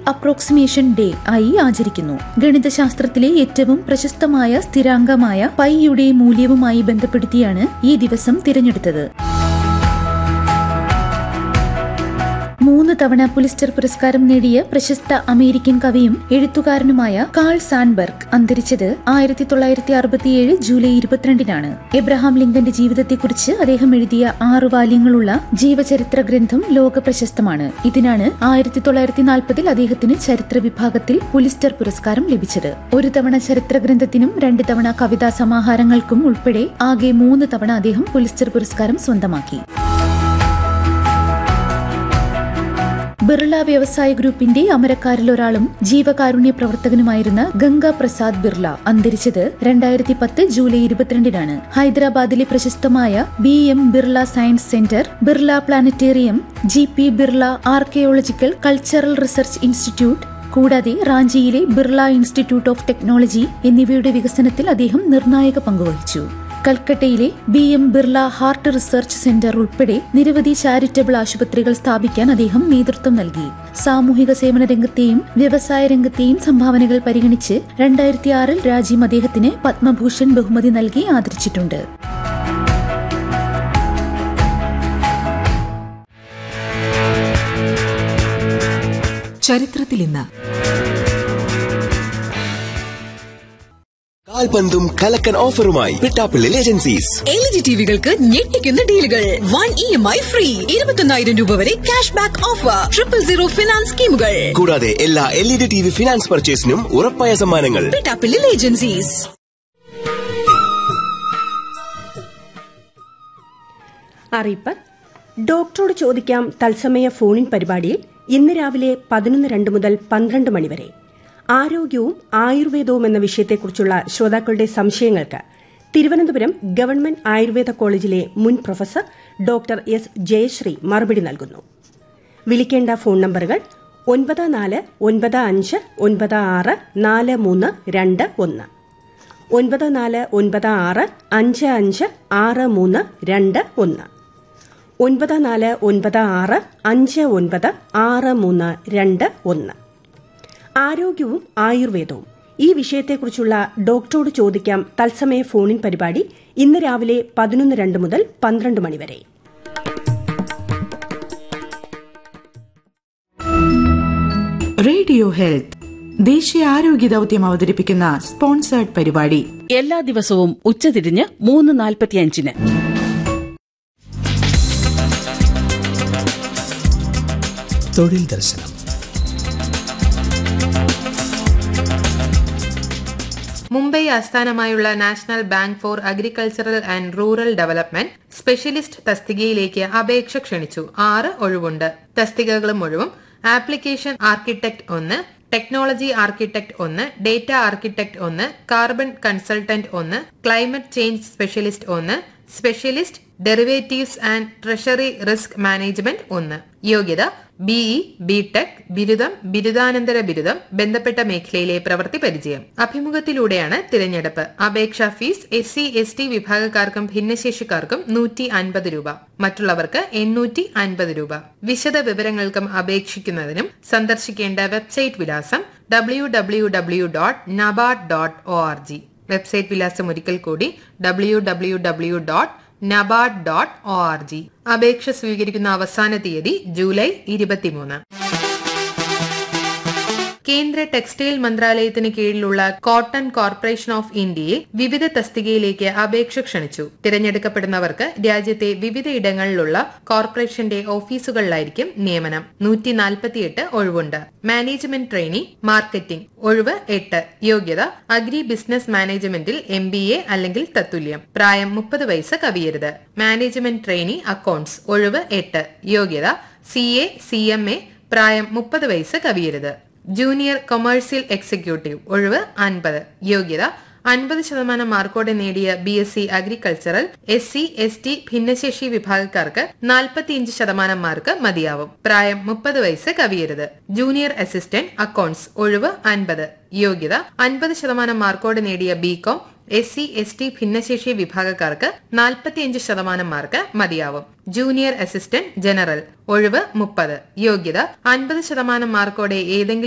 approximation day ആയി ആചരിക്കുന്നു ഗണിതശാസ്ത്രത്തിലെ ഏറ്റവും പ്രശസ്തമായ സ്ഥിരാംഗമായ പൈയുടെ മൂല്യവുമായി ബന്ധപ്പെടുത്തിയാണ് ഈ ദിവസം തിരഞ്ഞെടുത്തത് മൂന്ന് തവണ പുലിസ്റ്റർ പുരസ്കാരം നേടിയ പ്രശസ്ത അമേരിക്കൻ കവിയും എഴുത്തുകാരനുമായ കാൾ സാൻബർഗ് അന്തരിച്ചത് ആയിരത്തി തൊള്ളായിരത്തി അറുപത്തിയേഴ് ജൂലൈ ഇരുപത്തിരണ്ടിനാണ് എബ്രഹാം ലിങ്കന്റെ ജീവിതത്തെക്കുറിച്ച് അദ്ദേഹം എഴുതിയ ആറു വാല്യങ്ങളുള്ള ജീവചരിത്ര ഗ്രന്ഥം ലോക പ്രശസ്തമാണ് ഇതിനാണ് ആയിരത്തി തൊള്ളായിരത്തി നാൽപ്പതിൽ അദ്ദേഹത്തിന് ചരിത്ര വിഭാഗത്തിൽ പുലിസ്റ്റർ പുരസ്കാരം ലഭിച്ചത് ഒരു തവണ ചരിത്ര ഗ്രന്ഥത്തിനും രണ്ട് തവണ കവിതാ സമാഹാരങ്ങൾക്കും ഉൾപ്പെടെ ആകെ മൂന്ന് തവണ അദ്ദേഹം പുലിസ്റ്റർ പുരസ്കാരം സ്വന്തമാക്കി ബിർള വ്യവസായ ഗ്രൂപ്പിന്റെ അമരക്കാരിൽ ഒരാളും ജീവകാരുണ്യ പ്രവർത്തകനുമായിരുന്ന ഗംഗ പ്രസാദ് ബിർള അന്തരിച്ചത് രണ്ടായിരത്തി പത്ത് ജൂലൈ ഇരുപത്തിരണ്ടിനാണ് ഹൈദരാബാദിലെ പ്രശസ്തമായ B M Birla science centre Birla planetarium G P Birla archaeological cultural research institute കൂടാതെ റാഞ്ചിയിലെ ബിർള ഇൻസ്റ്റിറ്റ്യൂട്ട് ഓഫ് ടെക്നോളജി എന്നിവയുടെ വികസനത്തിൽ അദ്ദേഹം നിർണായക പങ്കുവഹിച്ചു കൽക്കട്ടയിലെ B M Birla heart research centre ഉൾപ്പെടെ നിരവധി ചാരിറ്റബിൾ ആശുപത്രികൾ സ്ഥാപിക്കാൻ അദ്ദേഹം നേതൃത്വം നൽകി സാമൂഹിക സേവന രംഗത്തെയും വ്യവസായ രംഗത്തെയും സംഭാവനകൾ പരിഗണിച്ച് രണ്ടായിരത്തി ആറിൽ രാജ്യം അദ്ദേഹത്തിന് പത്മഭൂഷൺ ബഹുമതി നൽകി ആദരിച്ചിട്ടുണ്ട് ചരിത്രത്തിൽ ഇന്ന് കാൽപന്തും കലക്കൻ ഓഫറുമായി പിട്ടാപ്പിള്ളിൽ ഏജൻസീസ് എൽ ജി ടിവികൾക്ക് ഞെട്ടിക്കുന്ന ഡീലുകൾ one E M I free ഇരുപത്തൊന്നായിരം രൂപ വരെ cash back offer triple zero finance സ്കീമുകൾ കൂടാതെ എല്ലാ L E D T V finance പർച്ചേസിനും ഉറപ്പായ സമ്മാനങ്ങൾ പിട്ടാപ്പിള്ളിൽ ഏജൻസീസ് അറിയിപ്പ് ഡോക്ടറോട് ചോദിക്കാം തത്സമയ ഫോണിൻ പരിപാടിയിൽ ഇന്ന് രാവിലെ പതിനൊന്ന് രണ്ട് മുതൽ പന്ത്രണ്ട് മണിവരെ ആരോഗ്യവും ആയുർവേദവും എന്ന വിഷയത്തെക്കുറിച്ചുള്ള ശ്രോതാക്കളുടെ സംശയങ്ങൾക്ക് തിരുവനന്തപുരം ഗവൺമെന്റ് ആയുർവേദ കോളേജിലെ മുൻ പ്രൊഫസർ ഡോക്ടർ എസ് ജയശ്രീ മറുപടി നൽകുന്നു വിളിക്കേണ്ട ഫോൺ നമ്പറുകൾ ഒൻപത് നാല് ഒൻപത് അഞ്ച് ഒൻപത് ആറ് നാല് മൂന്ന് രണ്ട് ഒന്ന് ഒൻപത് നാല് ഒൻപത് ആറ് അഞ്ച് അഞ്ച് ആറ് മൂന്ന് രണ്ട് ഒന്ന് ഒൻപത് നാല് ഒൻപത് ആറ് അഞ്ച് ഒൻപത് ആറ് മൂന്ന് രണ്ട് ഒന്ന് ആരോഗ്യവും ആയുർവേദവും ഈ വിഷയത്തെക്കുറിച്ചുള്ള ഡോക്ടറോട് ചോദിക്കാം തത്സമയ ഫോണിൻ പരിപാടി ഇന്ന് രാവിലെ പതിനൊന്ന് രണ്ട് മുതൽ പന്ത്രണ്ട് മണിവരെ റേഡിയോ ഹെൽത്ത് ദേശീയ ആരോഗ്യ ദൌത്യം അവതരിപ്പിക്കുന്ന സ്പോൺസേർഡ് പരിപാടി എല്ലാ ദിവസവും ഉച്ചതിരിഞ്ഞ് മൂന്ന് നാൽപ്പത്തിയഞ്ചിന് തൊഴിൽ ദർശനം മുംബൈ ആസ്ഥാനമായുള്ള national bank for agricultural and rural development specialist തസ്തികയിലേക്ക് അപേക്ഷ ക്ഷണിച്ചു ആറ് ഒഴിവുണ്ട് തസ്തികകളും ഒഴിവും ആപ്ലിക്കേഷൻ ആർക്കിടെക്ട് ഒന്ന് ടെക്നോളജി ആർക്കിടെക്ട് ഒന്ന് ഡേറ്റ ആർക്കിടെക്ട് ഒന്ന് കാർബൺ കൺസൾട്ടന്റ് ഒന്ന് ക്ലൈമറ്റ് ചേഞ്ച് സ്പെഷ്യലിസ്റ്റ് ഒന്ന് specialist derivatives and treasury risk management ഒന്ന് യോഗ്യത ബിഇ ബിടെക് ബിരുദം ബിരുദാനന്തര ബിരുദം ബന്ധപ്പെട്ട മേഖലയിലെ പ്രവൃത്തി പരിചയം അഭിമുഖത്തിലൂടെയാണ് തിരഞ്ഞെടുപ്പ് അപേക്ഷാ fees S C S T വിഭാഗക്കാർക്കും ഭിന്നശേഷിക്കാർക്കും നൂറ്റി അൻപത് രൂപ മറ്റുള്ളവർക്ക് എണ്ണൂറ്റി അൻപത് രൂപ വിശദ വിവരങ്ങൾക്കും അപേക്ഷിക്കുന്നതിനും സന്ദർശിക്കേണ്ട വെബ്സൈറ്റ് വിലാസം W W W dot NABARD dot O R G website വിലാസം ഒരിക്കൽ കൂടി W W W dot NABARD dot O R G അപേക്ഷ സ്വീകരിക്കുന്ന അവസാന തീയതി ജൂലൈ ഇരുപത്തിമൂന്ന് കേന്ദ്ര ടെക്സ്റ്റൈൽ മന്ത്രാലയത്തിന് കീഴിലുള്ള കോട്ടൺ കോർപ്പറേഷൻ ഓഫ് ഇന്ത്യയിൽ വിവിധ തസ്തികയിലേക്ക് അപേക്ഷ ക്ഷണിച്ചു തിരഞ്ഞെടുക്കപ്പെടുന്നവർക്ക് രാജ്യത്തെ വിവിധ ഇടങ്ങളിലുള്ള കോർപ്പറേഷന്റെ ഓഫീസുകളിലായിരിക്കും നിയമനം നൂറ്റി നാൽപ്പത്തിയെട്ട് ഒഴിവുണ്ട് മാനേജ്മെന്റ് ട്രെയിനി മാർക്കറ്റിംഗ് ഒഴിവ് എട്ട് യോഗ്യത അഗ്രി ബിസിനസ് മാനേജ്മെന്റിൽ എം ബി എ അല്ലെങ്കിൽ തത്തുല്യം പ്രായം മുപ്പത് വയസ്സ് കവിയരുത് മാനേജ്മെന്റ് ട്രെയിനി അക്കൌണ്ട്സ് ഒഴിവ് എട്ട് യോഗ്യത C A C M A പ്രായം മുപ്പത് വയസ്സ് കവിയരുത് ജൂനിയർ കൊമേഴ്സ്യൽ എക്സിക്യൂട്ടീവ് ഒഴിവ് അൻപത് യോഗ്യത അൻപത് ശതമാനം മാർക്കോടെ നേടിയ B S C agricultural S C S T ഭിന്നശേഷി വിഭാഗക്കാർക്ക് നാൽപ്പത്തിയഞ്ച് ശതമാനം മാർക്ക് മതിയാവും പ്രായം മുപ്പത് വയസ്സ് കവിയരുത് ജൂനിയർ അസിസ്റ്റന്റ് അക്കൌണ്ട്സ് ഒഴിവ് അൻപത് യോഗ്യത അൻപത് ശതമാനം മാർക്കോടെ നേടിയ BCom S C S T ഭിന്നശേഷി വിഭാഗക്കാർക്ക് നാൽപ്പത്തിയഞ്ച് ശതമാനം മാർക്ക് മതിയാവും ജൂനിയർ അസിസ്റ്റന്റ് ജനറൽ ഒഴിവ് മുപ്പത് യോഗ്യത അൻപത് ശതമാനം മാർക്കോടെ ഏതെങ്കിലും